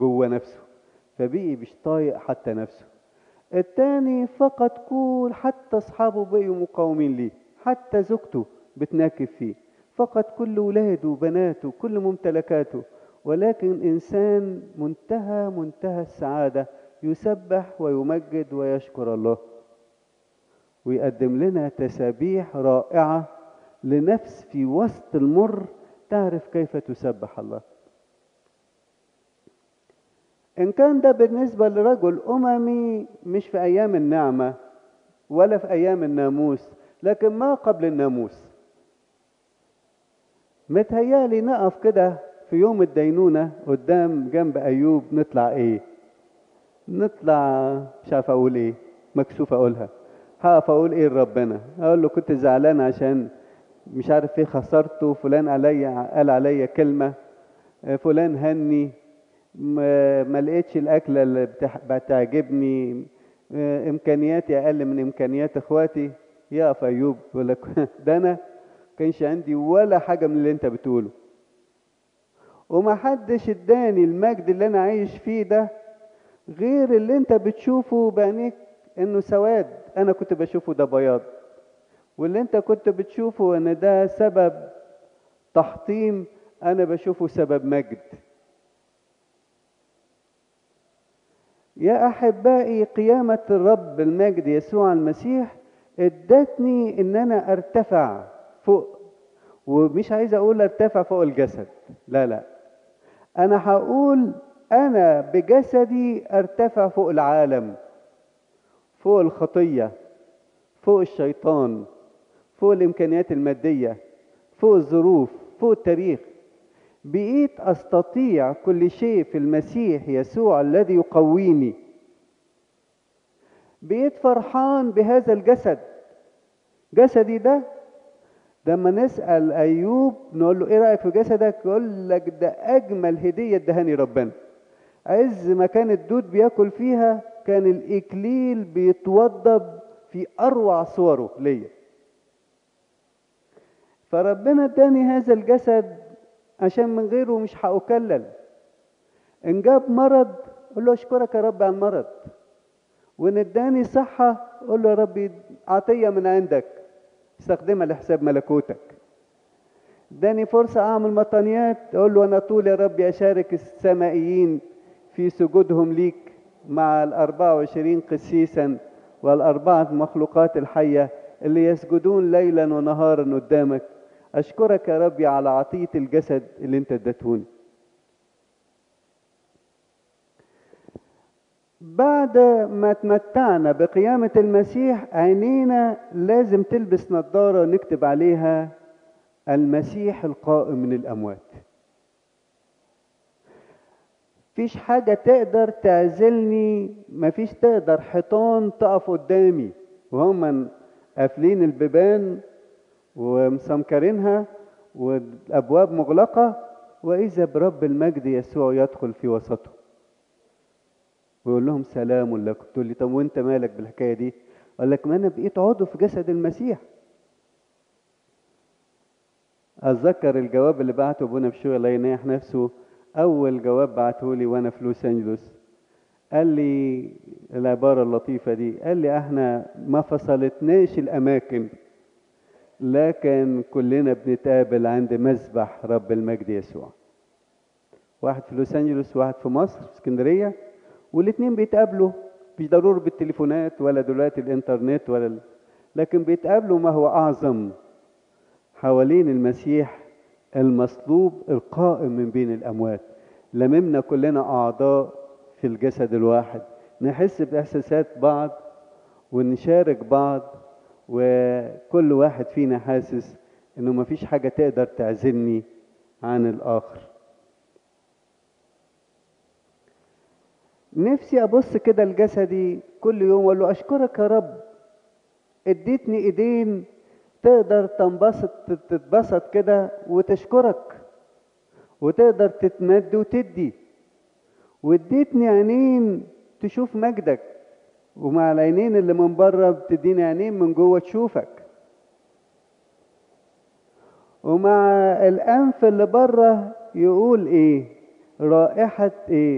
جوه نفسه فبقي مش طايق حتى نفسه التاني فقد كل حتى اصحابه بقوا مقاومين ليه حتى زوجته بتناكب فيه فقد كل ولاده وبناته كل ممتلكاته ولكن انسان منتهى منتهى السعاده يسبح ويمجد ويشكر الله ويقدم لنا تسابيح رائعه لنفس في وسط المر تعرف كيف تسبح الله إن كان ده بالنسبة لرجل أممي مش في أيام النعمة ولا في أيام الناموس لكن ما قبل الناموس متهيالي نقف كده في يوم الدينونة قدام جنب أيوب نطلع إيه نطلع مش عارف أقول إيه مكسوف أقولها هقف أقول إيه لربنا أقول له كنت زعلان عشان مش عارف إيه خسرته فلان عليا قال عليا كلمة فلان هني ما لقيتش الاكله اللي بتعجبني امكانياتي اقل من امكانيات اخواتي يقف ايوب يقول لك ده انا كانش عندي ولا حاجه من اللي انت بتقوله وما حدش اداني المجد اللي انا عايش فيه ده غير اللي انت بتشوفه بعينيك انه سواد انا كنت بشوفه ده بياض واللي انت كنت بتشوفه ان ده سبب تحطيم انا بشوفه سبب مجد يا احبائي قيامه الرب المجد يسوع المسيح ادتني ان انا ارتفع فوق ومش عايز اقول ارتفع فوق الجسد لا لا انا هقول انا بجسدي ارتفع فوق العالم فوق الخطيه فوق الشيطان فوق الامكانيات الماديه فوق الظروف فوق التاريخ بقيت استطيع كل شيء في المسيح يسوع الذي يقويني بقيت فرحان بهذا الجسد جسدي ده لما نسال ايوب نقول له ايه رايك في جسدك يقول لك ده اجمل هديه ادهاني ربنا عز ما كان الدود بياكل فيها كان الاكليل بيتوضب في اروع صوره ليا فربنا اداني هذا الجسد عشان من غيره مش هأكلل إن جاب مرض قول له أشكرك يا رب على المرض وإن اداني صحة قول له يا ربي عطية من عندك استخدمها لحساب ملكوتك اداني فرصة أعمل مطانيات أقول له أنا طول يا ربي أشارك السمائيين في سجودهم ليك مع الأربعة وعشرين قسيسا والأربعة مخلوقات الحية اللي يسجدون ليلا ونهارا قدامك أشكرك يا ربي على عطية الجسد اللي أنت اديتهوني. بعد ما تمتعنا بقيامة المسيح عينينا لازم تلبس نظارة نكتب عليها المسيح القائم من الأموات. فيش حاجة تقدر تعزلني مفيش تقدر حيطان تقف قدامي وهم قافلين البيبان ومسمكرينها والابواب مغلقه واذا برب المجد يسوع يدخل في وسطهم ويقول لهم سلام لكم تقول لي طب وانت مالك بالحكايه دي قال لك ما انا بقيت عضو في جسد المسيح اتذكر الجواب اللي بعته ابونا بشوي الله ينيح نفسه اول جواب بعته لي وانا في لوس انجلوس قال لي العباره اللطيفه دي قال لي احنا ما فصلتناش الاماكن لكن كلنا بنتقابل عند مذبح رب المجد يسوع واحد في لوس انجلوس وواحد في مصر في اسكندريه والاثنين بيتقابلوا مش ضروري بالتليفونات ولا دلوقتي الانترنت ولا ال... لكن بيتقابلوا ما هو اعظم حوالين المسيح المصلوب القائم من بين الاموات لممنا كلنا اعضاء في الجسد الواحد نحس باحساسات بعض ونشارك بعض وكل واحد فينا حاسس انه مفيش حاجه تقدر تعزلني عن الاخر نفسي ابص كده لجسدي كل يوم واقول له اشكرك يا رب اديتني ايدين تقدر تنبسط تتبسط كده وتشكرك وتقدر تتمد وتدي واديتني عينين تشوف مجدك ومع العينين اللي من بره بتديني عينين من جوه تشوفك ومع الانف اللي بره يقول ايه رائحه ايه